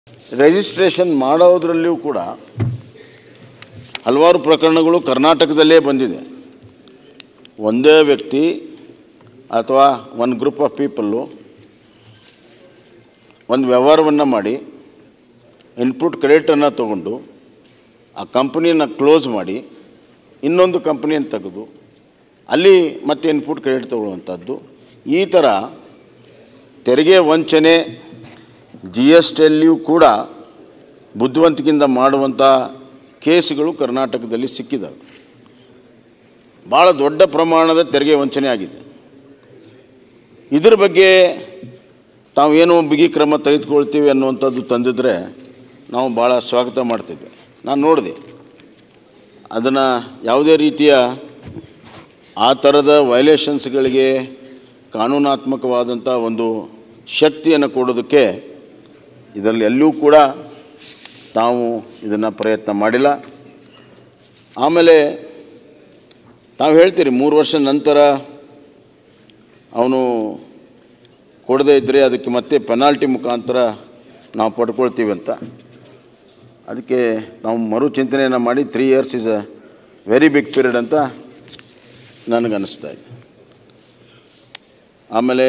registration ಮಾಡೋದ್ರಲ್ಲಿಯೂ ಕೂಡ ಹಲವಾರು ಪ್ರಕರಣಗಳು ಕರ್ನಾಟಕದಲ್ಲೇ ಬಂದಿದೆ ಒಂದೇ ವ್ಯಕ್ತಿ ಅಥವಾ ಒಂದು ಗ್ರೂಪ್ ಆಫ್ ಪೀಪಲ್ಲು ಒಂದು ವ್ಯವಹಾರವನ್ನು ಮಾಡಿ ಇನ್ಪುಟ್ ಕ್ರೆಡಿಟನ್ನು ತಗೊಂಡು ಆ ಕಂಪ್ನಿಯನ್ನು ಕ್ಲೋಸ್ ಮಾಡಿ ಇನ್ನೊಂದು ಕಂಪ್ನಿಯನ್ನು ತೆಗೆದು ಅಲ್ಲಿ ಮತ್ತೆ ಇನ್ಪುಟ್ ಕ್ರೆಡಿಟ್ ತಗೊಳ್ಳುವಂಥದ್ದು ಈ ಥರ ತೆರಿಗೆ ವಂಚನೆ ಜಿ ಎಸ್ ಟಿಯಲ್ಲಿಯೂ ಕೂಡ ಬುದ್ಧಿವಂತಿಕೆಯಿಂದ ಮಾಡುವಂಥ ಕೇಸುಗಳು ಕರ್ನಾಟಕದಲ್ಲಿ ಸಿಕ್ಕಿದ್ದಾವೆ ಭಾಳ ದೊಡ್ಡ ಪ್ರಮಾಣದ ತೆರಿಗೆ ವಂಚನೆ ಆಗಿದೆ ಇದ್ರ ಬಗ್ಗೆ ತಾವು ಏನೋ ಬಿಗಿ ಕ್ರಮ ತೆಗೆದುಕೊಳ್ತೀವಿ ಅನ್ನುವಂಥದ್ದು ತಂದಿದ್ರೆ ನಾವು ಭಾಳ ಸ್ವಾಗತ ಮಾಡ್ತಿದ್ವಿ ನಾನು ನೋಡಿದೆ ಅದನ್ನು ಯಾವುದೇ ರೀತಿಯ ಆ ಥರದ ವೈಲೇಷನ್ಸ್ಗಳಿಗೆ ಕಾನೂನಾತ್ಮಕವಾದಂಥ ಒಂದು ಶಕ್ತಿಯನ್ನು ಕೊಡೋದಕ್ಕೆ ಇದರಲ್ಲಿ ಎಲ್ಲೂ ಕೂಡ ತಾವು ಇದನ್ನು ಪ್ರಯತ್ನ ಮಾಡಿಲ್ಲ ಆಮೇಲೆ ತಾವು ಹೇಳ್ತೀರಿ ಮೂರು ವರ್ಷ ನಂತರ ಅವನು ಕೊಡದೇ ಇದ್ದರೆ ಅದಕ್ಕೆ ಮತ್ತೆ ಪೆನಾಲ್ಟಿ ಮುಖಾಂತರ ನಾವು ಪಡ್ಕೊಳ್ತೀವಿ ಅಂತ ಅದಕ್ಕೆ ನಾವು ಮರು ಚಿಂತನೆಯನ್ನು ಮಾಡಿ three years is a very big period ಅಂತ ನನಗನ್ನಿಸ್ತಾ ಇದೆ ಆಮೇಲೆ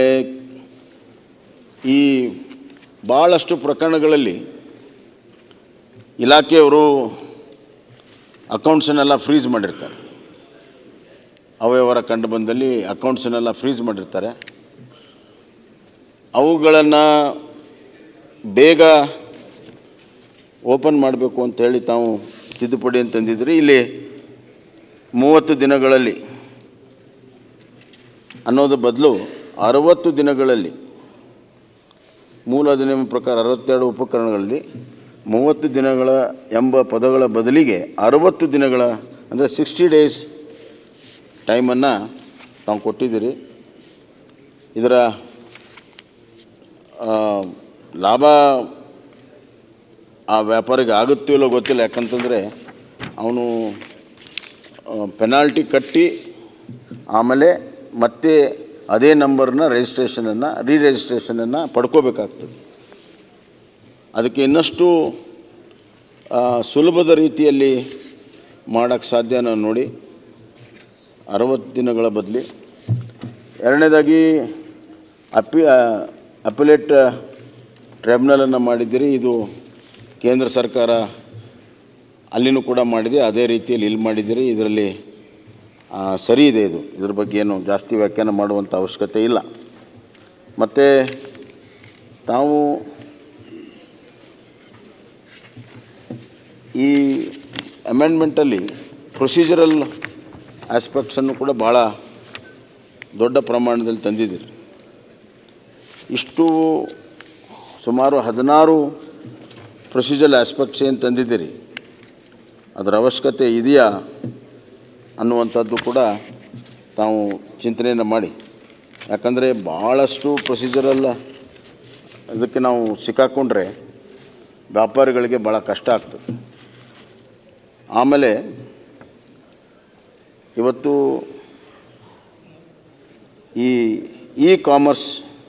ಈ ಭಾಳಷ್ಟು ಪ್ರಕರಣಗಳಲ್ಲಿ ಇಲಾಖೆಯವರು ಅಕೌಂಟ್ಸನ್ನೆಲ್ಲ ಫ್ರೀಸ್ ಮಾಡಿರ್ತಾರೆ ಅವ್ಯವಹಾರ ಕಂಡು ಬಂದಲ್ಲಿ ಅಕೌಂಟ್ಸನ್ನೆಲ್ಲ ಫ್ರೀಸ್ ಮಾಡಿರ್ತಾರೆ ಅವುಗಳನ್ನು ಬೇಗ ಓಪನ್ ಮಾಡಬೇಕು ಅಂತೇಳಿ ತಾವು ತಿದ್ದುಪಡಿ ಅಂತಂದಿದ್ರಿ ಇಲ್ಲಿ ಮೂವತ್ತು ದಿನಗಳಲ್ಲಿ ಅನ್ನೋದು ಬದಲು ಅರವತ್ತು ದಿನಗಳಲ್ಲಿ ಮೂಲ ಅಧಿನಿಯಮ ಪ್ರಕಾರ ಅರವತ್ತೆರಡು ಉಪಕರಣಗಳಲ್ಲಿ ಮೂವತ್ತು ದಿನಗಳ ಎಂಬ ಪದಗಳ ಬದಲಿಗೆ ಅರವತ್ತು ದಿನಗಳ ಅಂದರೆ ಸಿಕ್ಸ್ಟಿ ಡೇಸ್ ಟೈಮನ್ನು ತಾವು ಕೊಟ್ಟಿದ್ದೀರಿ ಇದರ ಆ, ಲಾಭ ಆ ವ್ಯಾಪಾರಿಗೆ ಆಗುತ್ತೋ ಇಲ್ಲೋ ಗೊತ್ತಿಲ್ಲ ಯಾಕಂತಂದರೆ ಅವನು ಪೆನಾಲ್ಟಿ ಕಟ್ಟಿ ಆಮೇಲೆ ಮತ್ತೆ ಅದೇ ನಂಬರ್ನ ರಿಜಿಸ್ಟ್ರೇಷನನ್ನು ರೀ ರಿಜಿಸ್ಟ್ರೇಷನನ್ನು ಪಡ್ಕೋಬೇಕಾಗ್ತದೆ ಅದಕ್ಕೆ ಇನ್ನಷ್ಟು ಆ, ಸುಲಭದ ರೀತಿಯಲ್ಲಿ ಮಾಡೋಕ್ಕೆ ಸಾಧ್ಯನ ನೋಡಿ ಅರವತ್ತು ದಿನಗಳ ಬದಲಿ ಎರಡನೇದಾಗಿ ಅಪಿ ಅಪಿಲೇಟ್ ಟ್ರೈಬ್ಯುನಲನ್ನು ಮಾಡಿದ್ದೀರಿ ಇದು ಕೇಂದ್ರ ಸರ್ಕಾರ ಅಲ್ಲಿನೂ ಕೂಡ ಮಾಡಿದೆ ಅದೇ ರೀತಿಯಲ್ಲಿ ಇಲ್ಲಿ ಮಾಡಿದ್ದೀರಿ ಇದರಲ್ಲಿ ಆ, ಸರಿ ಇದೆ ಇದು ಇದ್ರ ಬಗ್ಗೆ ಏನು ಜಾಸ್ತಿ ವ್ಯಾಖ್ಯಾನ ಮಾಡುವಂಥ ಅವಶ್ಯಕತೆ ಇಲ್ಲ ಮತ್ತು ತಾವು ಈ ಅಮೆಂಡ್ಮೆಂಟಲ್ಲಿ ಪ್ರೊಸೀಜರಲ್ ಆಸ್ಪೆಕ್ಟ್ಸನ್ನು ಕೂಡ ಭಾಳ ದೊಡ್ಡ ಪ್ರಮಾಣದಲ್ಲಿ ತಂದಿದ್ದೀರಿ ಇಷ್ಟು ಸುಮಾರು ಹದಿನಾರು ಪ್ರೊಸೀಜರಲ್ ಆಸ್ಪೆಕ್ಟ್ಸ್ ಏನು ತಂದಿದ್ದೀರಿ ಅದರ ಅವಶ್ಯಕತೆ ಇದೆಯಾ ಅನ್ನುವಂಥದ್ದು ಕೂಡ ತಾವು ಚಿಂತನೆಯನ್ನು ಮಾಡಿ ಯಾಕಂದರೆ ಭಾಳಷ್ಟು ಪ್ರೊಸೀಜರಲ್ ಇದಕ್ಕೆ ನಾವು ಸಿಕ್ಕಾಕೊಂಡ್ರೆ ವ್ಯಾಪಾರಿಗಳಿಗೆ ಭಾಳ ಕಷ್ಟ ಆಗ್ತದೆ ಆಮೇಲೆ ಇವತ್ತು ಈ ಇ ಕಾಮರ್ಸ್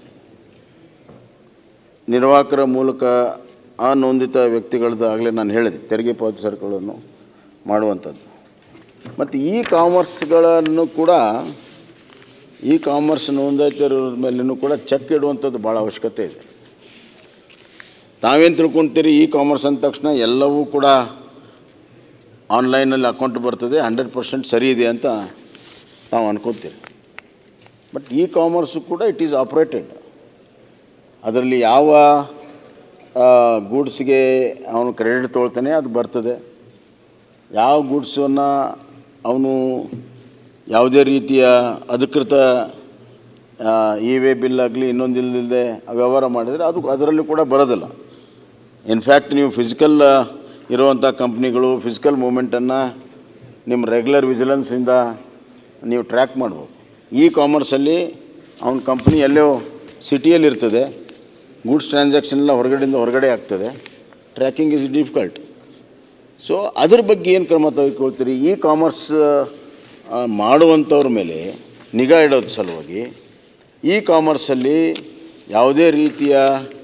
ನಿರ್ವಾಹಕರ ಮೂಲಕ ಅನೋಂದಿತ ವ್ಯಕ್ತಿಗಳದ್ದು ಆಗಲೇ ನಾನು ಹೇಳಿದೆ ತೆರಿಗೆ ಪಾವತಿಸರ್ಗಳನ್ನು ಮಾಡುವಂಥದ್ದು ಮತ್ತು ಇ ಕಾಮರ್ಸ್ಗಳನ್ನು ಕೂಡ ಇ ಕಾಮರ್ಸ್ ನೋಂದಾಯಿತಿರೋರ ಮೇಲೂ ಕೂಡ ಚೆಕ್ ಇಡುವಂಥದ್ದು ಭಾಳ ಅವಶ್ಯಕತೆ ಇದೆ ತಾವೇನು ತಿಳ್ಕೊತೀರಿ ಇ ಕಾಮರ್ಸ್ ಅಂದ ತಕ್ಷಣ ಎಲ್ಲವೂ ಕೂಡ ಆನ್ಲೈನಲ್ಲಿ ಅಕೌಂಟ್ ಬರ್ತದೆ ಹಂಡ್ರೆಡ್ ಪರ್ಸೆಂಟ್ ಸರಿ ಇದೆ ಅಂತ ನಾವು ಅನ್ಕೋತೀರಿ ಬಟ್ ಇ ಕಾಮರ್ಸು ಕೂಡ ಇಟ್ ಈಸ್ ಆಪ್ರೇಟೆಡ್ ಅದರಲ್ಲಿ ಯಾವ ಗೂಡ್ಸ್ಗೆ ಅವನು ಕ್ರೆಡಿಟ್ ತೊಗೊಳ್ತಾನೆ ಅದು ಬರ್ತದೆ ಯಾವ ಗೂಡ್ಸನ್ನು ಅವನು ಯಾವುದೇ ರೀತಿಯ ಅಧಿಕೃತ ಇ ವೇ ಬಿಲ್ ಆಗಲಿ ಇನ್ನೊಂದು ಇಲ್ಲದೆ ವ್ಯವಹಾರ ಮಾಡಿದರೆ ಅದು ಅದರಲ್ಲಿ ಕೂಡ ಬರೋದಿಲ್ಲ ಇನ್ಫ್ಯಾಕ್ಟ್ ನೀವು ಫಿಸಿಕಲ್ ಇರುವಂಥ ಕಂಪ್ನಿಗಳು ಫಿಸಿಕಲ್ ಮೂಮೆಂಟನ್ನು ನಿಮ್ಮ ರೆಗ್ಯುಲರ್ ವಿಜಿಲೆನ್ಸಿಂದ ನೀವು ಟ್ರ್ಯಾಕ್ ಮಾಡ್ಬೋದು ಇ ಕಾಮರ್ಸಲ್ಲಿ ಅವನ ಕಂಪ್ನಿ ಎಲ್ಲೋ ಸಿಟಿಯಲ್ಲಿ ಇರ್ತದೆ ಗೂಡ್ಸ್ ಟ್ರಾನ್ಸಾಕ್ಷನ್ ಎಲ್ಲ ಹೊರಗಡೆಯಿಂದ ಹೊರಗಡೆ ಆಗ್ತದೆ ಟ್ರ್ಯಾಕಿಂಗ್ ಇಸ್ ಡಿಫಿಕಲ್ಟ್ ಸೊ ಅದ್ರ ಬಗ್ಗೆ ಏನು ಕ್ರಮ ತೆಗೆದುಕೊಳ್ತೀರಿ ಇ ಕಾಮರ್ಸ್ ಮಾಡುವಂಥವ್ರ ಮೇಲೆ ನಿಗಾ ಇಡೋದ್ರ ಸಲುವಾಗಿ ಇ ಕಾಮರ್ಸಲ್ಲಿ ಯಾವುದೇ ರೀತಿಯ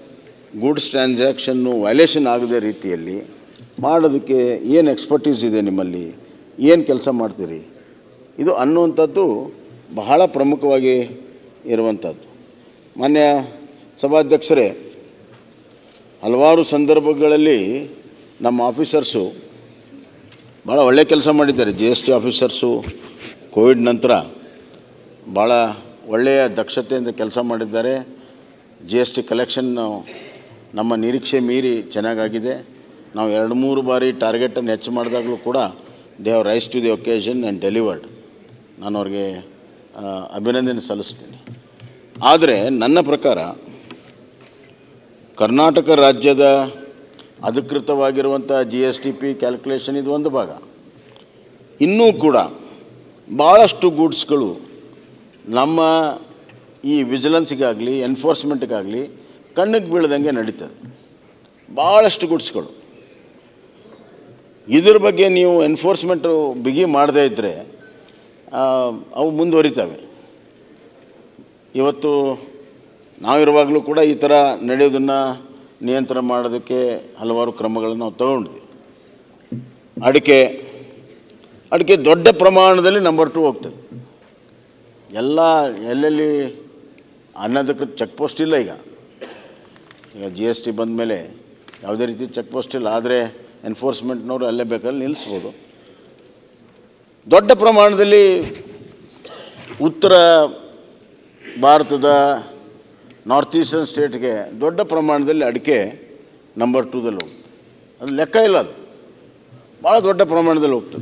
ಗೂಡ್ಸ್ ಟ್ರಾನ್ಸಾಕ್ಷನ್ನು ವೈಲೇಷನ್ ಆಗದೆ ರೀತಿಯಲ್ಲಿ ಮಾಡೋದಕ್ಕೆ ಏನು ಎಕ್ಸ್ಪರ್ಟೀಸ್ ಇದೆ ನಿಮ್ಮಲ್ಲಿ ಏನು ಕೆಲಸ ಮಾಡ್ತೀರಿ ಇದು ಅನ್ನುವಂಥದ್ದು ಬಹಳ ಪ್ರಮುಖವಾಗಿ ಇರುವಂಥದ್ದು ಮಾನ್ಯ ಸಭಾಧ್ಯಕ್ಷರೇ ಹಲವಾರು ಸಂದರ್ಭಗಳಲ್ಲಿ ನಮ್ಮ ಆಫೀಸರ್ಸು ಭಾಳ ಒಳ್ಳೆಯ ಕೆಲಸ ಮಾಡಿದ್ದಾರೆ G S T officers COVID ನಂತರ ಭಾಳ ಒಳ್ಳೆಯ ದಕ್ಷತೆಯಿಂದ ಕೆಲಸ ಮಾಡಿದ್ದಾರೆ ಜಿ ಎಸ್ ಟಿ ಕಲೆಕ್ಷನ್ ನಮ್ಮ ನಿರೀಕ್ಷೆ ಮೀರಿ ಚೆನ್ನಾಗಾಗಿದೆ ನಾವು ಎರಡು ಮೂರು ಬಾರಿ ಟಾರ್ಗೆಟನ್ನು ಹೆಚ್ಚು ಮಾಡಿದಾಗಲೂ ಕೂಡ they have rise to the occasion and delivered ನಾನು ಅವ್ರಿಗೆ ಆ, ಅಭಿನಂದನೆ ಸಲ್ಲಿಸ್ತೀನಿ ಆದರೆ ನನ್ನ ಪ್ರಕಾರ ಕರ್ನಾಟಕ ರಾಜ್ಯದ ಅಧಿಕೃತವಾಗಿರುವಂಥ G S T P calculation ಇದು ಒಂದು ಭಾಗ ಇನ್ನೂ ಕೂಡ ಭಾಳಷ್ಟು ಗೂಡ್ಸ್ಗಳು ನಮ್ಮ ಈ ವಿಜಿಲೆನ್ಸ್ಗಾಗಲಿ ಎನ್ಫೋರ್ಸ್ಮೆಂಟ್ಗಾಗಲಿ ಕಣ್ಣಿಗೆ ಬೀಳ್ದಂಗೆ ನಡೀತದೆ ಭಾಳಷ್ಟು ಗುಡ್ಸ್ಗಳು ಇದ್ರ ಬಗ್ಗೆ ನೀವು ಎನ್ಫೋರ್ಸ್ಮೆಂಟು ಬಿಗಿ ಮಾಡದೇ ಇದ್ದರೆ ಆ, ಅವು ಮುಂದುವರಿತವೆ ಇವತ್ತು ನಾವಿರುವಾಗಲೂ ಕೂಡ ಈ ಥರ ನಡೆಯೋದನ್ನು ನಿಯಂತ್ರಣ ಮಾಡೋದಕ್ಕೆ ಹಲವಾರು ಕ್ರಮಗಳನ್ನು ನಾವು ತಗೊಂಡ್ವಿ ಅಡಿಕೆ ಅಡಿಕೆ ದೊಡ್ಡ ಪ್ರಮಾಣದಲ್ಲಿ ನಂಬರ್ ಟು ಹೋಗ್ತದೆ ಎಲ್ಲ ಎಲ್ಲೆಲ್ಲಿ ಅನ್ನೋದಕ್ಕೆ ಚೆಕ್ ಪೋಸ್ಟ್ ಇಲ್ಲ ಈಗ ಈಗ ಜಿ ಎಸ್ ಟಿ ಬಂದ ಮೇಲೆ ಯಾವುದೇ ರೀತಿ ಚೆಕ್ ಪೋಸ್ಟ್ ಇಲ್ಲ ಆದರೆ ಎನ್ಫೋರ್ಸ್ಮೆಂಟ್ನವರು ಅಲ್ಲೇ ಬೇಕಲ್ಲಿ ನಿಲ್ಲಿಸ್ಬೋದು ದೊಡ್ಡ ಪ್ರಮಾಣದಲ್ಲಿ ಉತ್ತರ ಭಾರತದ ನಾರ್ತ್ ಈಸ್ಟರ್ನ್ ಸ್ಟೇಟ್ಗೆ ದೊಡ್ಡ ಪ್ರಮಾಣದಲ್ಲಿ ಅಡಿಕೆ ನಂಬರ್ ಟೂದಲ್ಲಿ ಹೋಗ್ತದೆ ಅದು ಲೆಕ್ಕ ಇಲ್ಲ ಅದು ಭಾಳ ದೊಡ್ಡ ಪ್ರಮಾಣದಲ್ಲಿ ಹೋಗ್ತದೆ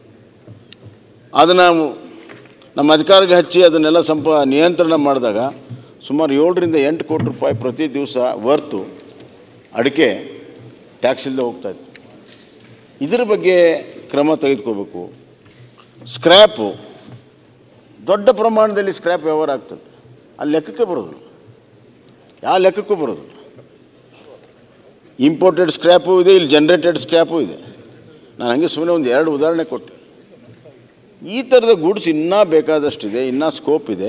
ಅದನ್ನು ನಮ್ಮ ಅಧಿಕಾರಿಗೆ ಹಚ್ಚಿ ಅದನ್ನೆಲ್ಲ ಸಂಪ ನಿಯಂತ್ರಣ ಮಾಡಿದಾಗ ಸುಮಾರು ಏಳರಿಂದ ಎಂಟು ಕೋಟಿ ರೂಪಾಯಿ ಪ್ರತಿ ದಿವಸ ವರ್ತು ಅಡಿಕೆ ಟ್ಯಾಕ್ಸ್ ಇಲ್ಲದೆ ಹೋಗ್ತಾಯಿತ್ತು ಇದರ ಬಗ್ಗೆ ಕ್ರಮ ತೆಗೆದುಕೋಬೇಕು ಸ್ಕ್ರ್ಯಾಪು ದೊಡ್ಡ ಪ್ರಮಾಣದಲ್ಲಿ ಸ್ಕ್ರ್ಯಾಪ್ ವ್ಯವಹಾರ ಆಗ್ತದೆ ಅಲ್ಲಿ ಲೆಕ್ಕಕ್ಕೆ ಬರೋದು ಯಾವ ಲೆಕ್ಕಕ್ಕೂ ಬರೋದು ಇಂಪೋರ್ಟೆಡ್ ಸ್ಕ್ರ್ಯಾಪು ಇದೆ ಇಲ್ಲಿ ಜನ್ರೇಟೆಡ್ ಸ್ಕ್ರ್ಯಾಪು ಇದೆ ನಾನು ಹಂಗೆ ಸುಮ್ಮನೆ ಒಂದು ಎರಡು ಉದಾಹರಣೆ ಕೊಟ್ಟೆ ಈ ಥರದ ಗೂಡ್ಸ್ ಇನ್ನೂ ಬೇಕಾದಷ್ಟಿದೆ ಇನ್ನೂ ಸ್ಕೋಪ್ ಇದೆ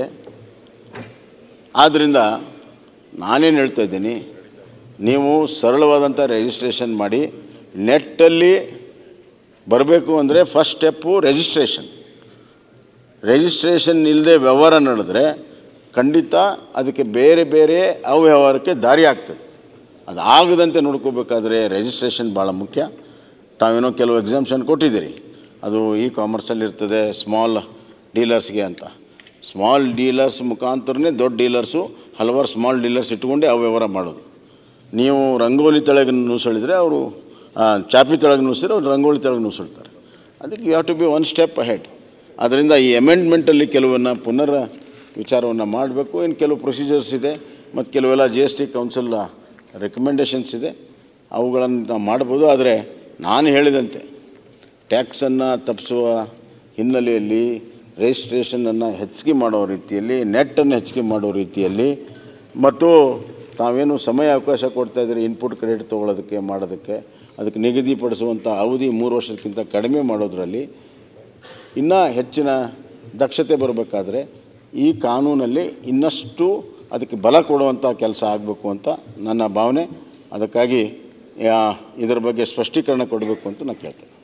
ಆದ್ದರಿಂದ ನಾನೇನು ಹೇಳ್ತಾ ಇದ್ದೀನಿ ನೀವು ಸರಳವಾದಂಥ ರಿಜಿಸ್ಟ್ರೇಷನ್ ಮಾಡಿ ನೆಟ್ಟಲ್ಲಿ ಬರಬೇಕು ಅಂದರೆ ಫಸ್ಟ್ ಸ್ಟೆಪ್ಪು ರಿಜಿಸ್ಟ್ರೇಷನ್ ರಿಜಿಸ್ಟ್ರೇಷನ್ ಇಲ್ಲದೆ ವ್ಯವಹಾರ ನಡೆದ್ರೆ ಖಂಡಿತ ಅದಕ್ಕೆ ಬೇರೆ ಬೇರೆ ಅವ್ಯವಹಾರಕ್ಕೆ ದಾರಿ ಆಗ್ತದೆ ಅದು ಆಗದಂತೆ ನೋಡ್ಕೋಬೇಕಾದ್ರೆ ರಿಜಿಸ್ಟ್ರೇಷನ್ ಭಾಳ ಮುಖ್ಯ ತಾವೇನೋ ಕೆಲವು ಎಕ್ಸಾಮ್ಷನ್ ಕೊಟ್ಟಿದ್ದೀರಿ ಅದು ಇ ಕಾಮರ್ಸಲ್ಲಿ ಇರ್ತದೆ ಸ್ಮಾಲ್ ಡೀಲರ್ಸ್ಗೆ ಅಂತ ಸ್ಮಾಲ್ ಡೀಲರ್ಸ್ ಮುಖಾಂತರನೇ ದೊಡ್ಡ ಡೀಲರ್ಸು ಹಲವಾರು ಸ್ಮಾಲ್ ಡೀಲರ್ಸ್ ಇಟ್ಕೊಂಡೇ ಆ ವ್ಯವಹಾರ ಮಾಡೋದು ನೀವು ರಂಗೋಲಿ ತೆಳಗೆ ನುಸುಳಿದ್ರೆ ಅವರು ಚಾಪಿ ತೆಳಗೆ ನುಸಿದ್ರೆ ಅವ್ರು ರಂಗೋಲಿ ತೆಳಗೆ ನುಸುಳ್ತಾರೆ ಅದಕ್ಕೆ you have to be one step ahead ಅದರಿಂದ ಈ ಅಮೆಂಡ್ಮೆಂಟಲ್ಲಿ ಕೆಲವನ್ನು ಪುನರ್ ವಿಚಾರವನ್ನು ಮಾಡಬೇಕು ಇನ್ನು ಕೆಲವು ಪ್ರೊಸೀಜರ್ಸ್ ಇದೆ ಮತ್ತು ಕೆಲವೆಲ್ಲ G S T council recommendations ಇದೆ ಅವುಗಳನ್ನು ನಾವು ಮಾಡ್ಬೋದು ಆದರೆ ನಾನು ಹೇಳಿದಂತೆ ಟ್ಯಾಕ್ಸನ್ನು ತಪ್ಪಿಸುವ ಹಿನ್ನೆಲೆಯಲ್ಲಿ ರಿಜಿಸ್ಟ್ರೇಷನನ್ನು ಹೆಚ್ಚಿಗೆ ಮಾಡೋ ರೀತಿಯಲ್ಲಿ ನೆಟ್ಟನ್ನು ಹೆಚ್ಚಿಗೆ ಮಾಡೋ ರೀತಿಯಲ್ಲಿ ಮತ್ತು ತಾವೇನು ಸಮಯ ಅವಕಾಶ ಕೊಡ್ತಾ ಇದ್ದೀರಿ ಇನ್ಪುಟ್ ಕ್ರೆಡಿಟ್ ತೊಗೊಳೋದಕ್ಕೆ ಮಾಡೋದಕ್ಕೆ ಅದಕ್ಕೆ ನಿಗದಿಪಡಿಸುವಂಥ ಅವಧಿ ಮೂರು ವರ್ಷಕ್ಕಿಂತ ಕಡಿಮೆ ಮಾಡೋದರಲ್ಲಿ ಇನ್ನೂ ಹೆಚ್ಚಿನ ದಕ್ಷತೆ ಬರಬೇಕಾದ್ರೆ ಈ ಕಾನೂನಲ್ಲಿ ಇನ್ನಷ್ಟು ಅದಕ್ಕೆ ಬಲ ಕೊಡುವಂಥ ಕೆಲಸ ಆಗಬೇಕು ಅಂತ ನನ್ನ ಭಾವನೆ ಅದಕ್ಕಾಗಿ ಯಾ- ಇದರ ಬಗ್ಗೆ ಸ್ಪಷ್ಟೀಕರಣ ಕೊಡಬೇಕು ಅಂತ ನಾನು ಕೇಳ್ತೇನೆ